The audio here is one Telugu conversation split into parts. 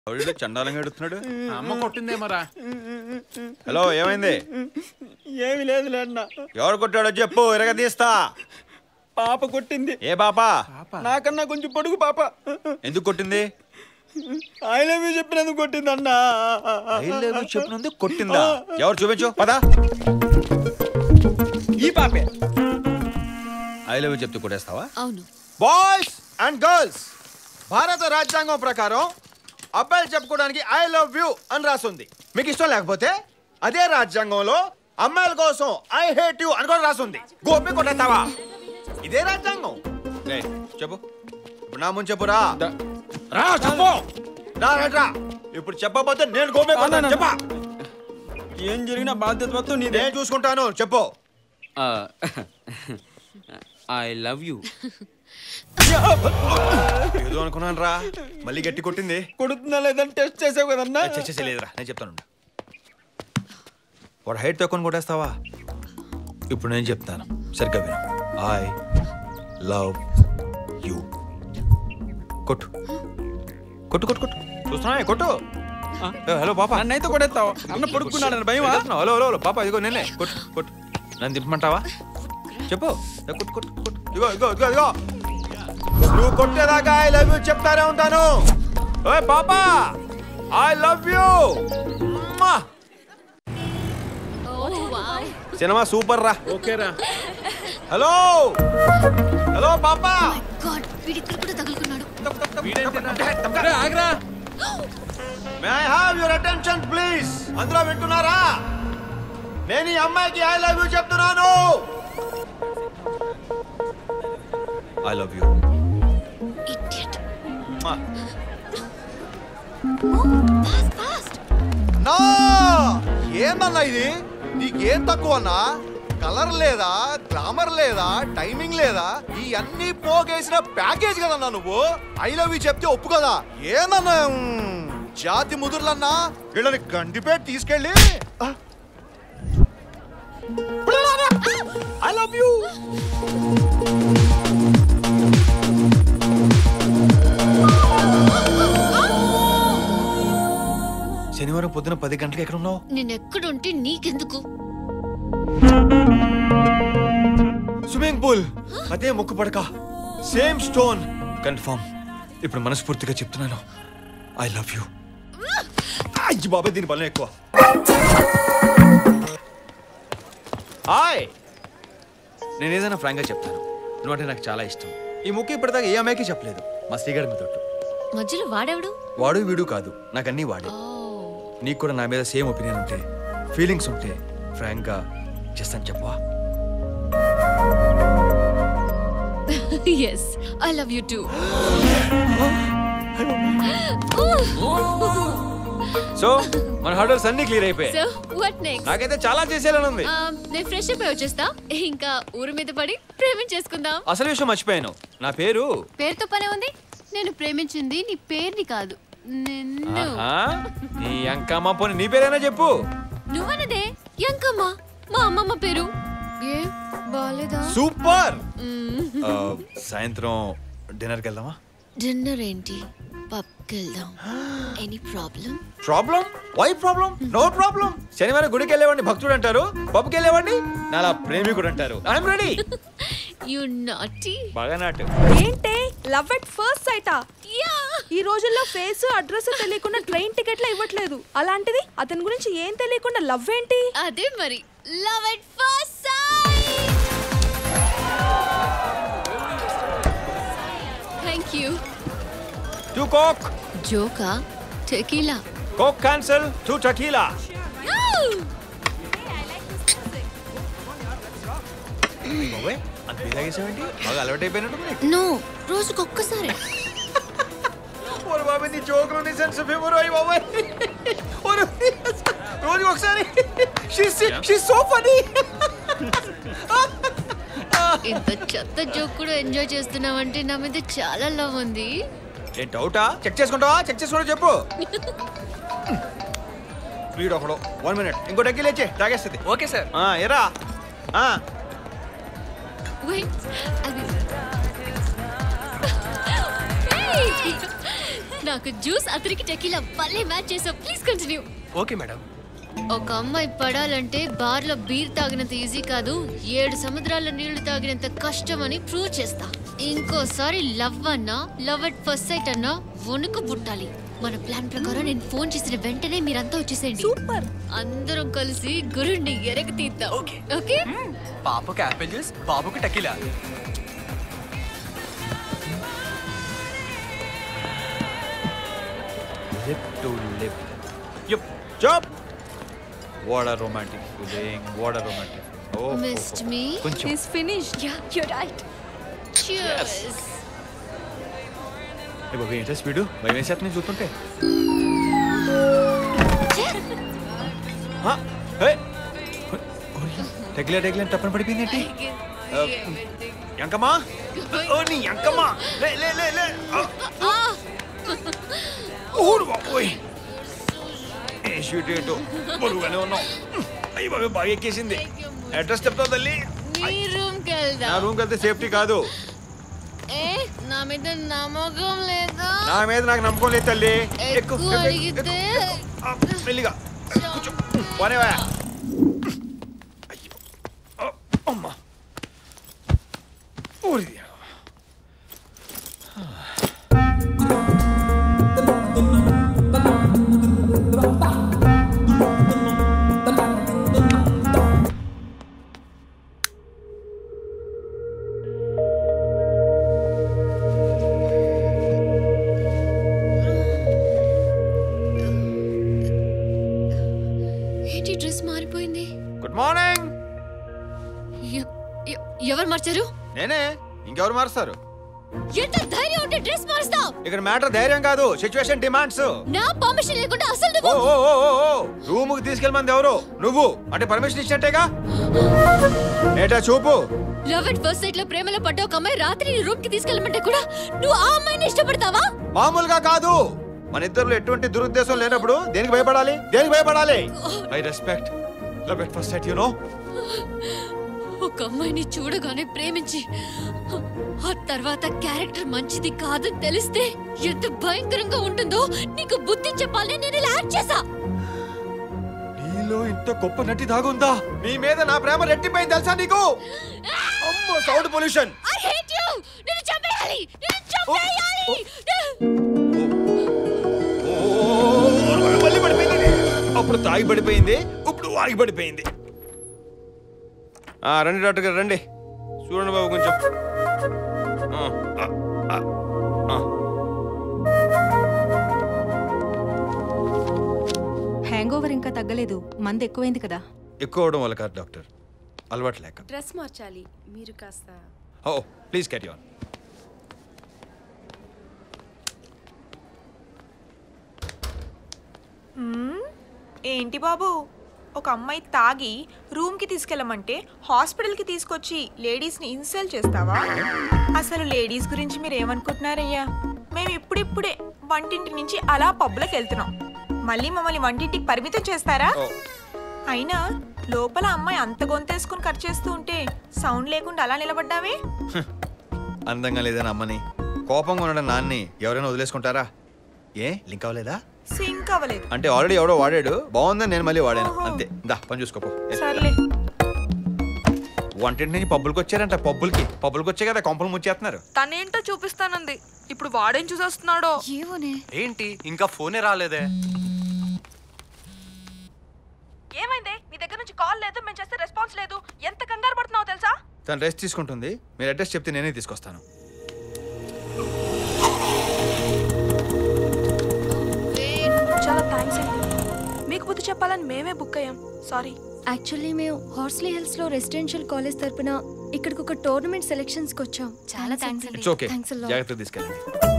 ఎవడు చండాలంగా ఎడుతున్నాడు అమ్మ కొట్టిందేమరా హలో ఏమైంది ఏమి లేదులే అన్న ఎవరు కొట్టాడో చెప్పు ఇరగ తీస్తా పాప కొట్టింది ఏ పాప నాకన్నా కొంచెం పొడుగు పాప ఎందుకు కొట్టింది ఐ లవ్ యూ చెప్పినందుకు కొట్టింది అన్న చెప్పినందుకు కొట్టిందా ఎవరు చూపించు పదా ఈ పాపే ఐ లవ్ చెప్తూ కొట్టేస్తావా అవును బాయ్స్ అండ్ గర్ల్స్ భారత రాజ్యాంగం ప్రకారం అబ్బాయిలు చెప్పుకోవడానికి ఐ లవ్ యూ అని రాసుంది మీకు ఇష్టం లేకపోతే అదే రాజ్యాంగంలో అమ్మాయిల కోసం ఐ హేట్ యు అని కూడా రాసుంది గోపి కొట్టేస్తావా ఇదే రాజ్యాంగం రేయ్, చెప్పు ఇప్పుడు నా ముందు చెప్పురా రా చెప్పు రా రా, రా ఇప్పుడు చెప్పకపోతే నేను గోపి కొడతాను చెప్పా ఏం జరిగిన బాధ్యత మొత్తం నీదే నేను చూసుకుంటాను చెప్పు ఐ లవ్ యూ ఏదో అనుకున్నాను రా మళ్ళీ గట్టి కొట్టింది కొడుతుందా లేదని టెస్ట్ చేసావు కదన్నా లేదురా నేను చెప్తాను వాడు హైట్ తక్కువ కొట్టేస్తావా ఇప్పుడు నేను చెప్తాను సరిగ్గా విను ఐ లవ్ యూ కొట్టు కొట్టు కొట్టు కొట్టు చూస్తున్నా కొట్టు ఏ, హలో పాప నన్నైతే కొడేస్తావు అన్న పడుకున్నాడు భయమా హలో హలో హలో పాప ఇదిగో నేనే కొట్టు కొట్టు నన్ను దింపమంటావా చెప్పు ఏ, కొట్టు కొట్టు కొట్టు ఇదిగో ఇదిగో ఇదిగో ఇదిగో నువ్వు కొట్టేదాకా ఐ లవ్ యూ చెప్తానే ఉంటాను ఓయ్ పాప I love you cinema super రా ఓకేరా హలో హలో పాప గాడ్ వీడిక్కడ కూడా తగులుకున్నాడు రే, ఆగ్రా may I have your attention please అందరూ వింటున్నారా నేను ఈ అమ్మాయికి ఐ లవ్ యూ చెప్తున్నాను ఐ లవ్ యూ ఇడియట్ మా ఫాస్ట్ ఫాస్ట్ నా ఏందన్నా ఇది నీకేం తక్కువ అన్నా కలర్ లేదా గ్లామర్ లేదా టైమింగ్ లేదా ఈ అన్ని పోగేసిన ప్యాకేజ్ కదన్నా నువ్వు ఐ లవ్ యూ చెప్తే ఒప్పు కదా ఏందన్నా మ్, జాతి ముదుర్లన్నా వీళ్ళని గండిపేట తీసుకెళ్ళి ఐ లవ్ యూ శనివారం పొద్దున పది గంటలకు ఎక్కడ ఉన్నావు నేను ఎక్కడుంటే నీకెందుకు స్విమ్మింగ్ పూల్ అదే ముక్కు పడక సేమ్ స్టోన్ కన్ఫర్మ్ ఇప్పుడు మనస్ఫూర్తిగా చెప్తున్నాను ఐ లవ్ యూ అయ్యి బాబాయ్ దీని బలం ఎక్కువ హాయ్ నేను ఏదైనా ఫ్రాంక్గా చెప్తాను నువ్వు అంటే నాకు చాలా ఇష్టం ఈ ముక్కు ఇప్పటిదాకా ఏ అమ్మాయికి చెప్పలేదు మా శ్రీగడ్ మీద ఒట్టు. మధ్యలో వాడెవడు వాడు వీడు కాదు నాకు అన్నీ వాడే నీకు కూడా నా మీద సేమ్ ఒపీనియన్ ఉంటే ఫీలింగ్స్ ఉంటే ఫ్రాంక్గా చేస్తాను చెప్పవా yes I love you too so మన హర్డర్స్ అన్ని క్లియర్ అయిపోయాయి సో వాట్ నెక్స్ట్ నాకైతే చాలా చేసేయాలని ఉంది నేను ఫ్రెష్ అయిపోయి వచ్చేస్తా ఇంకా ఊరు మీద పడి ప్రేమించేసుకుందాం అసలు విషయం మర్చిపోయాను నా పేరు పేరుతో పనే ఉంది నేను ప్రేమించింది నీ పేరుని కాదు నిన్ను ఆహా, నీ అంకమ్మ పోనీ నీ పేరైనా చెప్పు నువ్వన్నదే ఎంకమ్మ మా అమ్మమ్మ పేరు ఏ బాలేదా సూపర్ ఆ, సాయంత్రం డిన్నర్కి వెళ్దామా డిన్నర్ ఏంటి పబ్కి వెళ్దాం any problem problem why problem no problem శనివారం గుడికి వెళ్ళేవాడిని భక్తుడు అంటారు పబ్కి వెళ్ళేవాడిని నాలా ప్రేమికుడు అంటారు ఐఎమ్ రెడీ యు నాటీ బాగా నాటు ఏంటే లవ్ ఎట్ ఫస్ట్ సైటా యా ఈ రోజుల్లో ఫేస్ అడ్రస్ తెలియకుండా ట్రైన్ టికెట్లు ఇవ్వట్లేదు అలాంటిది అతని గురించి ఏం తెలియకుండా లవ్ ఏంటి అదే మరి love at first sight thank you too coke జోకా tequila coke cancel two tequila బాబాయ్ అంత తాగేసావేంటి బాగా అలవాటు అయిపోయినట్టు నీకు నో రోజుకి ఒక్కసారి ఓరు బాబాయ్ నీ జోకులు నీ సెన్స్ ఆఫ్ హ్యూమర్ అయ్యి బాబాయ్ ఓరు రోజు ఒకసారి షీస్ షీస్ సో ఫనీ ఇంత చెత్త జోక్ కూడా ఎంజాయ్ చేస్తున్నావంటే నా మీద చాలా లవ్ ఉంది ఏ డౌటా చెక్ చేసుకుంటావా చెక్ చేసుకుంటా చెప్పు వీడు ఒకడు వన్ మినిట్ ఇంకో డగ్గి లేచే తాగేస్తుంది ఓకే సార్ ఆ, ఎరా ఆ, Wait, I'll be Hey! నాకు జ్యూస్ అతనికి టెకీలా భలే మ్యాచ్ చేసావు ప్లీజ్ కంటిన్యూ ఓకే మేడం ఒక అమ్మాయి పడాలంటే బార్లో బీర్ తాగినంత ఈజీ కాదు ఏడు సముద్రాల నీళ్లు తాగినంత కష్టం అని ప్రూవ్ చేస్తా ఇంకోసారి లవ్ అన్నా లవ్ అట్ ఫస్ట్ సైట్ అన్నా వణుకు పుట్టాలి మన ప్లాన్ ప్రకారం నేను ఫోన్ చేసిన వెంటనే మీరంతా వచ్చేసేయండి సూపర్ అందరం కలిసి గురుండి ఎరగ తీద్దాం ఓకే పాపకి యాపిల్ జ్యూస్ బాబుకి tequila lip to lip yup job what are romantic feeling what are romantic oh missed me కొంచెం is finished yeah you right cheers ఏ బాబు ఏంటో స్పీడు భయం వేసేస్తుంది చూస్తుంటే ఆ, ఏ, టెక్లే టెక్లే టప్పన పడిపోయింది ఏంటి ఎంకమ్మా ఓ నీ ఎంకమ్మా లే లే లే లే ఆ. ఊరు బాబోయ్ ఏ షూట్ ఏంటో బరువుగానే ఉన్నాం అయ్యి బాబు బాగా ఎక్కేసింది అడ్రస్ చెప్తావు తల్లి నీ రూమ్ కి నా వెళ్దాం రూమ్కి వెళ్తే సేఫ్టీ కాదు ఏ నా మీద నమ్మకం లేదా నా మీద నాకు నమ్మకం లేదు తల్లి ఎక్కు, ఎక్కువ ఎక్కు, ఎక్కు, అడిగితే ఎక్కు. ఆ, మెల్లిగా కూర్చో పోనేవా అయ్యో ఆ, అమ్మా ఊరి ఏంటి డ్రెస్ మారిపోయింది గుడ్ మార్నింగ్ ఎ- ఎ- ఎవరు మార్చారు నేనే ఇంకెవరు మారుస్తారు ఎంత ధైర్యం ఉంటే డ్రెస్ మారుస్తావు ఇక్కడ మ్యాటర్ ధైర్యం కాదు సిచ్యువేషన్ డిమాండ్స్ నా పర్మిషన్ లేకుండా అసలు ఓ నువ్వు ఓ ఓ ఓ రూమ్ కి తీసుకెళ్ళమంది ఎవరు నువ్వు అంటే పర్మిషన్ ఇచ్చినట్టేగా ఏటా చూపు లవ్ అట్ ఫస్ట్ సైట్ లో ప్రేమలో పడ్డ ఒక అమ్మాయి రాత్రి నీ రూమ్ కి తీసుకెళ్ళమంటే కూడా నువ్వు ఆ అమ్మాయిని ఇష్టపడతావా మామూలుగా కాదు మన ఇద్దరు ఎటువంటి దురుద్దేశం లేనప్పుడు దేనికి భయపడాలి దేనికి భయపడాలి I respect love at first sight you know ఒక అమ్మాయిని చూడగానే ప్రేమించి ఆ తర్వాత క్యారెక్టర్ మంచిది కాదని తెలిస్తే ఎంత భయంకరంగా ఉంటుందో నీకు బుద్ధి చెప్పాలని నేను ఇలా యాక్ట్ చేశా నీలో ఇంత గొప్ప నటి దాగుందా నీ మీద నా ప్రేమ రెట్టిపోయింది తెలుసా నీకు అమ్మో sound pollution I hate you నిన్ను చంపేయాలి నిన్ను చంపేయాలి మళ్ళీ పడిపోయింది అప్పుడు తాగి పడిపోయింది ఇప్పుడు ఆగి పడిపోయింది ఆ, రండి డాక్టర్ గారు రండి చూడండి బాబు కొంచెం ఆ, ఆ, ఆ, ఆ. హ్యాంగ్ ఓవర్ ఇంకా తగ్గలేదు మంది ఎక్కువైంది కదా ఎక్కువ అవడం వల్ల కాదు డాక్టర్ అలవాటు లేక డ్రెస్ మార్చాలి మీరు కాస్త ఓ ప్లీజ్ క్యారీ ఆన్ ఏంటి బాబు ఒక అమ్మాయి తాగి రూమ్కి తీసుకెళ్ళమంటే హాస్పిటల్కి తీసుకొచ్చి లేడీస్ని ఇన్సల్ట్ చేస్తావా అసలు లేడీస్ గురించి మీరు ఏమనుకుంటున్నారయ్యా మేము ఇప్పుడిప్పుడే వంటింటి నుంచి అలా పబ్లోకి వెళ్తున్నాం మళ్ళీ మమ్మల్ని వంటింటికి పరిమితం చేస్తారా ఓ అయినా లోపల అమ్మాయి అంత గొంతేసుకుని ఖర్చు చేస్తూ ఉంటే సౌండ్ లేకుండా అలా నిలబడ్డావే అందంగా లేదని అమ్మని కోపంగా ఉండడం నాన్ని ఎవరైనా వదిలేసుకుంటారా ఏ లింక్ అవ్వలేదా సింక్ అవ్వలేదు అంటే ఆల్రెడీ ఎవడో వాడాడు బాగుందని నేను మళ్ళీ వాడాను అంతే దా పని చూసుకోపో సర్లే వంటింటి నుంచి పబ్బులకి వచ్చారంట పబ్బులకి పబ్బులకి వచ్చే కదా కొంపలు ముచ్చేస్తున్నారు తనేంటో చూపిస్తానంది ఇప్పుడు వాడేం చూసేస్తున్నాడో ఏమోనే ఏంటి ఇంకా ఫోనే రాలేదే ఏమైంది నీ దగ్గర నుంచి కాల్ లేదు మేము చేస్తే రెస్పాన్స్ లేదు ఎంత కంగారు పడుతున్నావు తెలుసా తను రెస్ట్ తీసుకుంటుంది మీరు అడ్రస్ చెప్తే నేనే తీసుకొస్తాను చాలా థ్యాంక్స్ అండి మీకు బుద్ధి చెప్పాలని మేమే బుక్ అయ్యాం సారీ యాక్చువల్లీ మేము హార్స్లీ హిల్స్ లో రెసిడెన్షియల్ కాలేజ్ తరపున ఇక్కడికి ఒక టోర్నమెంట్ సెలెక్షన్స్ కి వచ్చాం చాలా థ్యాంక్స్ అండి ఇట్స్ ఓకే థ్యాంక్స్ జాగ్రత్తగా తీసుకెళ్ళండి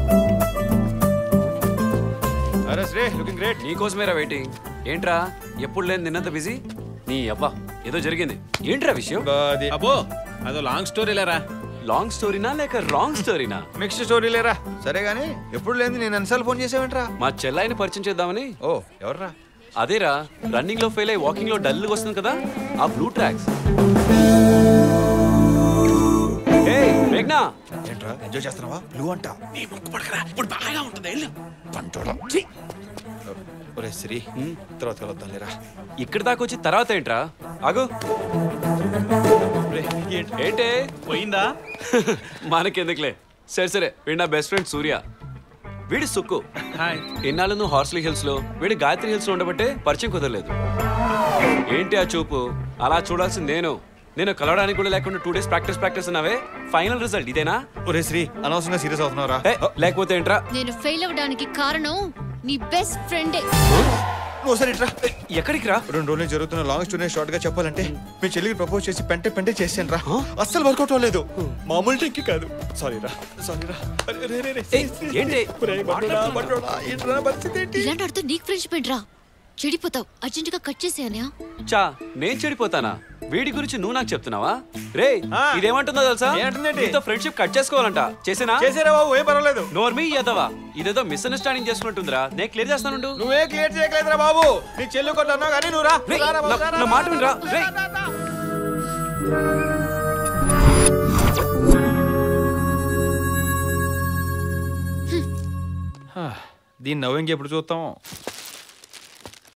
అరే శ్రీ లుకింగ్ గ్రేట్ నీకోసమేరా వెయిటింగ్ ఏంట్రా ఎప్పుడు లేని నిన్నంత బిజీ నీ అబ్బా ఏదో జరిగింది ఏంట్రా విషయం అబ్బో అదో లాంగ్ స్టోరీ లేరా లాంగ్ స్టోరీనా లేక రాంగ్ స్టోరీనా నెక్స్ట్ స్టోరీ లేరా సరే గానీ ఎప్పుడు లేని నేను ఎన్నిసార్లు ఫోన్ చేసావేంట్రా మా చెల్లాయిని పరిచయం చేద్దామని ఓ ఎవర్రా అదేరా రన్నింగ్ లో ఫెయిల్ అయ్యి వాకింగ్ లో డల్ వస్తుంది కదా ఆ బ్లూ ట్రాక్స్ మేఘ్నా ఏంట్రా ఎంజాయ్ చేస్తున్నావా బ్లూ అంట నీ ముక్కు పడకరా ఇప్పుడు బాగా ఉంటుంది వెళ్ళు పంటోడా ఒరే సిరి తర్వాత కలుద్దాం లేరా ఇక్కడి దాకా వచ్చి తర్వాత ఏంట్రా ఆగు ఏంటే పోయిందా మనకెందుకులే సరే సరే వీడు నా బెస్ట్ ఫ్రెండ్ సూర్య వీడి సుక్కు హాయ్ ఇన్నాళ్ళు నువ్వు హార్స్లీ హిల్స్ లో వీడి గాయత్రి హిల్స్ లో ఉండబట్టే పరిచయం కుదరలేదు ఏంటి ఆ చూపు అలా చూడాల్సింది నేను నేను కలవడానికి కూడా లేకుండా టూ డేస్ ప్రాక్టీస్ ప్రాక్టీస్ అన్నావే ఫైనల్ రిజల్ట్ ఇదేనా ఒరే శ్రీ అనవసరంగా సీరియస్ అవుతున్నారా ఏ, లేకపోతే ఏంట్రా నేను ఫెయిల్ అవ్వడానికి కారణం నీ బెస్ట్ ఫ్రెండే నువ్వు సరే ఇట్రా ఎక్కడికి రా రెండు రోజులు జరుగుతున్న లాంగ్ స్టోరీ షార్ట్ గా చెప్పాలంటే మీ చెల్లికి ప్రపోజ్ చేసి పెంటే పెంటే చేసాను రా అస్సలు వర్కౌట్ అవ్వలేదు మామూలు టెక్కి కాదు సారీ రా సారీ రా అరే, రే, రే, రే. ఏయ్, ఏంటి ఒరేయ్, బండోడా, బండోడా, ఏంట్రా నా పరిస్థితి ఏంటి? ఇలాంటి అర్థం నీకు ఫ్రెండ్షిప్ రా చెడిపోతావు అర్జెంట్ గా కట్ చేసేయనా చా నేను చెడిపోతానా వీడి గురించి నువ్వు నాకు చెప్తున్నావా రే ఆ. ఇదేమంటుందో తెలుసా ఏంటుందేంటి? నీతో ఫ్రెండ్షిప్ కట్ చేసుకోవాలంట చేసేనా చేసేరా బాబు ఏం పర్వాలేదు నోర్మి ఎదవా ఇదేదో మిస్అండర్స్టాండింగ్ చేసుకుంటుందిరా నేను క్లియర్ చేస్తానుండు నువ్వే క్లియర్ చేయట్లేదురా బాబు నీ చెల్లి కొట్టు అన్నావు కానీ నువ్వు రా రేయ్, రా, రా, బాబు, నా- రా, రా, నా మాట వినరా? రా, రేయ్. రా, రా, రా. దీన్ని నవ్వు ఇంకెప్పుడు చూస్తాం